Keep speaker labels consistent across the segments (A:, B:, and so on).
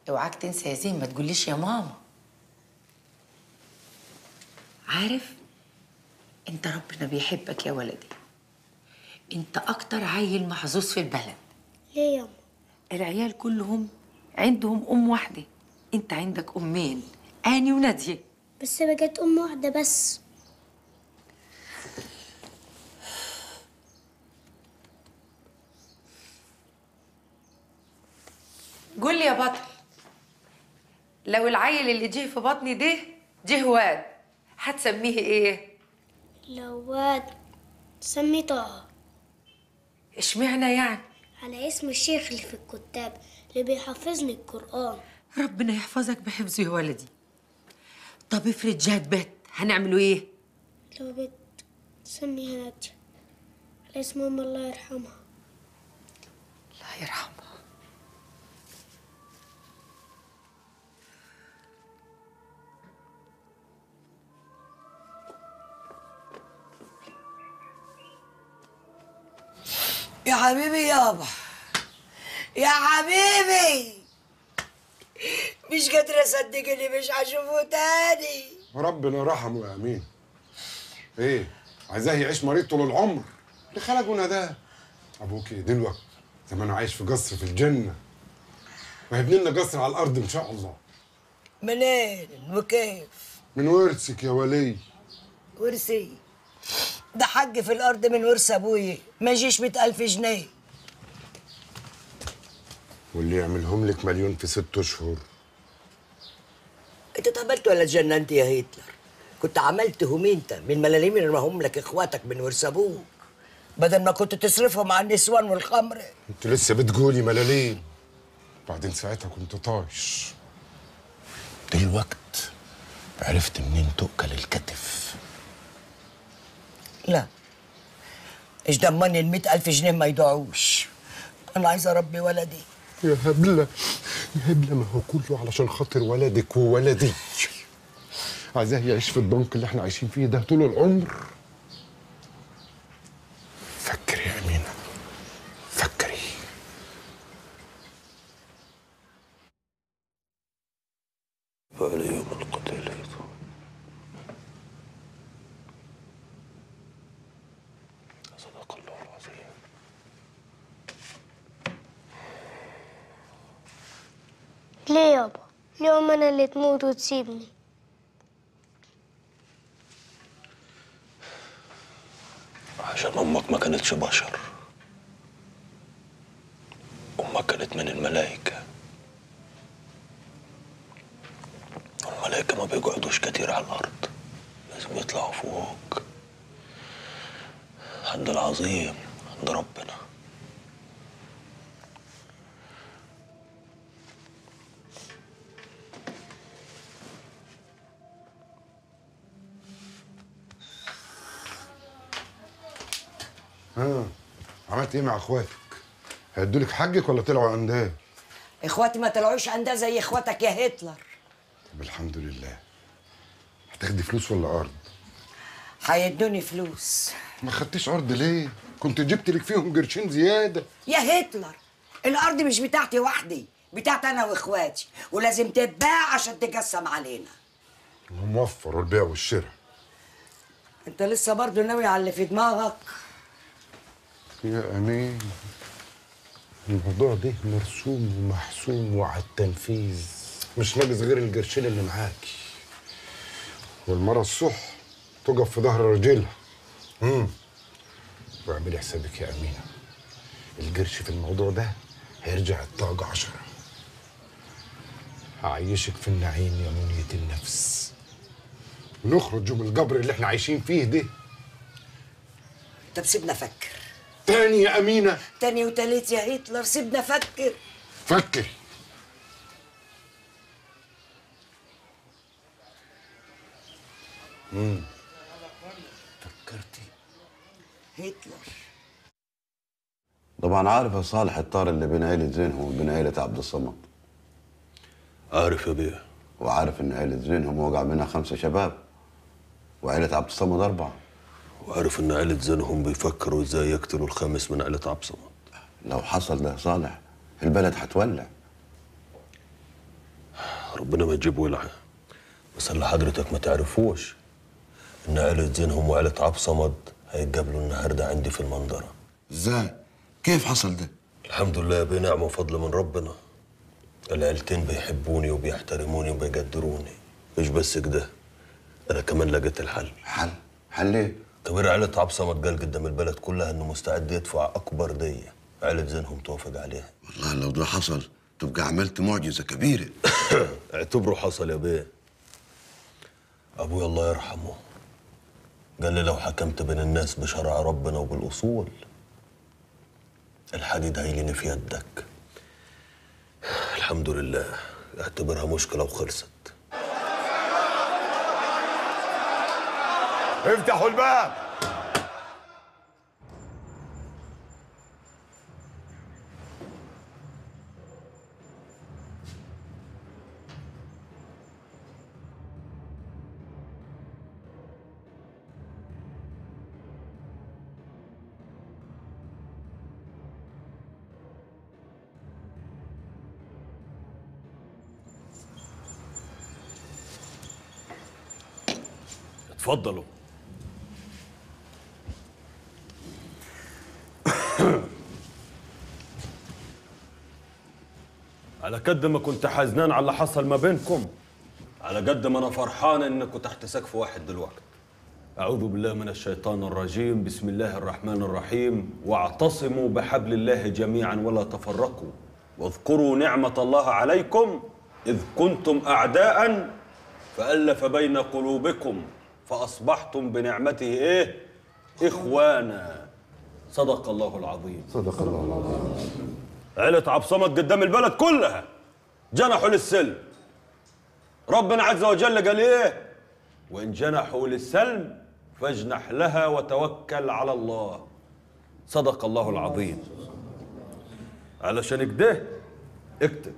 A: اوعاك تنسى يا زين ما تقوليش يا ماما عارف انت ربنا بيحبك يا ولدي انت اكتر عيل محظوظ في البلد
B: ليه ياما
A: العيال كلهم عندهم ام واحده انت عندك امين اني وناديه
B: بس بقت ام واحده بس
A: قول لي يا بطل لو العيل اللي جه في بطني ده جه واد هتسميه ايه
B: لو واد سميه طه
A: اشمعنى يعني
B: على اسم الشيخ اللي في الكتاب اللي بيحفظني القرآن
A: ربنا يحفظك بحفظه يا ولدي طب افرض جات بيت هنعمله ايه
B: لو بنت سميها نادية على اسم أم الله يرحمها
A: الله يرحمها
C: يا حبيبي يابا يا حبيبي مش قادرة أصدق إني مش هشوفه تاني
D: ربنا رحمه يا امين ايه عايزاه يعيش مريض طول العمر اللي خلقنا ده ابوك إيه دلوقتي زمانه عايش في قصر في الجنه وهيبني لنا قصر على الارض ان شاء الله
C: منين وكيف
D: من ورثك يا ولي
C: ورثي ده حق في الأرض من ورث أبوي ما يجيش مئة ألف جنيه
D: واللي يعملهم لك مليون في ست اشهر
C: أنت اتقبلت ولا اتجننت يا هتلر كنت عملتهم أنت من ملاليم اللي رماهم لك إخواتك من ورث أبوك بدل ما كنت تصرفهم على النسوان والخمر
D: انت لسه بتقولي ملاليم بعدين ساعتها كنت طايش دلوقت عرفت منين تؤكل الكتف
C: لا ايش ضمني المئة ألف جنيه ما يضيعوش أنا عايزة أربي ولدي
D: يا هبلة يا هبلة ما هو كله علشان خاطر ولدك وولدي عايزاه يعيش في الضنك اللي احنا عايشين فيه ده طول العمر فكري يا أمينة فكري
E: فعل يوم القتل صدق الله العظيم
B: ليه يابا اليوم أنا اللي تموت وتسيبني
E: عشان أمك ما كانتش بشر أمك كانت من الملائكة الملائكة ما بيقعدوش كتير على الأرض لازم يطلعوا فوق عند العظيم عند ربنا
D: ها عملت ايه مع اخواتك؟ هيدولك حقك ولا طلعوا عندها؟
C: إخواتي ما طلعوش عندها زي إخواتك يا هتلر
D: طب الحمد لله هتاخدي فلوس ولا ارض؟
C: هيدوني فلوس
D: ما خدتيش ارض ليه؟ كنت جبت لك فيهم قرشين زياده
C: يا هتلر الأرض مش بتاعتي وحدي بتاعتي أنا وإخواتي ولازم تتباع عشان تقسم علينا
D: موفر البيع والشراء
C: أنت لسه برضه ناوي على اللي في دماغك
D: يا امين الموضوع ده مرسوم ومحسوم وعلى التنفيذ مش ناقص غير القرشين اللي معاكي والمرة الصح تقف في ظهر راجلها امم واعملي حسابك يا امينه القرش في الموضوع ده هيرجع الطاقة عشرة هعيشك في النعيم يا منية النفس ونخرج من القبر اللي احنا عايشين فيه ده
C: طب سيبنا فكر
D: تاني يا أمينة
C: تاني وتالت يا هتلر سيبنا فكر
D: فكر امم
E: فكرتي
C: هتلر
F: طبعا عارف يا صالح الطار اللي بين عيلة زينهم وبين عيلة عبد الصمد
E: عارف يا بيه
F: وعارف ان عيلة زينهم وقع منها خمسة شباب وعيلة عبد الصمد أربعة
E: وعارف إن عيلة زينهم بيفكروا إزاي يقتلوا الخامس من عيلة عبد الصمد
F: لو حصل ده يا صالح البلد هتولع
E: ربنا ما يجيب ولعه بس اللي حضرتك ما تعرفوش ان عيلة زينهم وعيلة عبد صمد هيتقابلوا النهارده عندي في المنظرة
F: ازاي كيف حصل ده
E: الحمد لله بنعمة وفضل من ربنا العيلتين بيحبوني وبيحترموني وبيقدروني مش بس كده انا كمان لقيت الحل
F: حل حل ايه
E: كبير عيلة عبد صمد قال قدام البلد كلها انه مستعد يدفع اكبر دية عيلة زينهم توافق عليها
F: والله لو ده حصل تبقى عملت معجزه كبيره
E: اعتبره حصل يا بيه ابويا الله يرحمه قال لي لو حكمت بين الناس بشرع ربنا وبالاصول الحديد هيليني في يدك الحمد لله اعتبرها مشكله وخلصت
D: افتحوا الباب
E: اتفضلوا على قد ما كنت حزنان على اللي حصل ما بينكم على قد ما انا فرحان انكم تحت سقف واحد دلوقتي اعوذ بالله من الشيطان الرجيم بسم الله الرحمن الرحيم واعتصموا بحبل الله جميعا ولا تفرقوا واذكروا نعمة الله عليكم إذ كنتم أعداء فألف بين قلوبكم فأصبحتم بنعمته إيه؟ إخوانا صدق الله العظيم
D: صدق الله العظيم
E: عيلة عبد صمد قدام البلد كلها جنحوا للسلم ربنا عز وجل قال ايه وان جنحوا للسلم فاجنح لها وتوكل على الله صدق الله العظيم علشان كده اكتب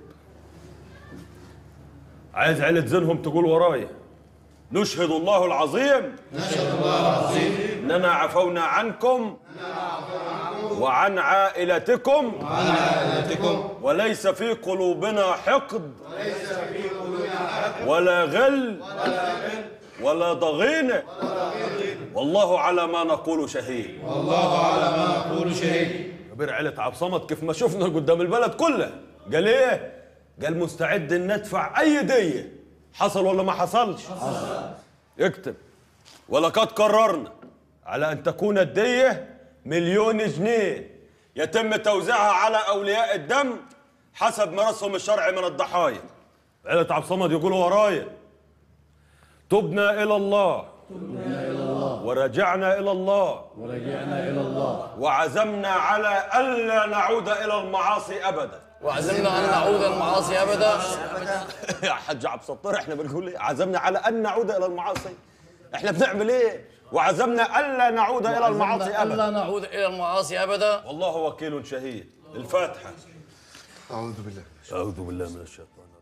E: عايز عيلة زينهم تقول ورايا نشهد الله العظيم نشهد الله العظيم اننا عفونا عنكم وعن عائلتكم وعن عائلتكم وليس في قلوبنا حقد وليس في قلوبنا حقد ولا غل ولا ضغينة والله على ما نقول شهيد والله على ما نقول شهيد كبير عيلة عبد صمد كيف ما شفنا قدام البلد كلها قال ايه؟ قال مستعد ان ندفع اي دية حصل ولا ما حصلش؟ حصل اكتب ولقد قررنا على أن تكون الدية مليون جنيه يتم توزيعها على أولياء الدم حسب مراسهم الشرعي من الضحايا عيلة عبد الصمد يقولوا ورايا تبنا إلى الله تبنا إلى الله ورجعنا إلى الله ورجعنا إلى الله وعزمنا على ألا نعود إلى المعاصي أبدا
G: وعزمنا أن نعود المعاصي أبدا
E: يا حاج عبد الستار احنا بنقول ايه عزمنا على ان نعود الى المعاصي احنا بنعمل ايه وعزمنا الا نعود الى المعاصي
G: وعزمنا
E: ابدا
G: ألا نعود إلى المعاصي أبدا
E: والله وكيل شهيد الفاتحه
D: اعوذ بالله
E: اعوذ بالله من الشيطان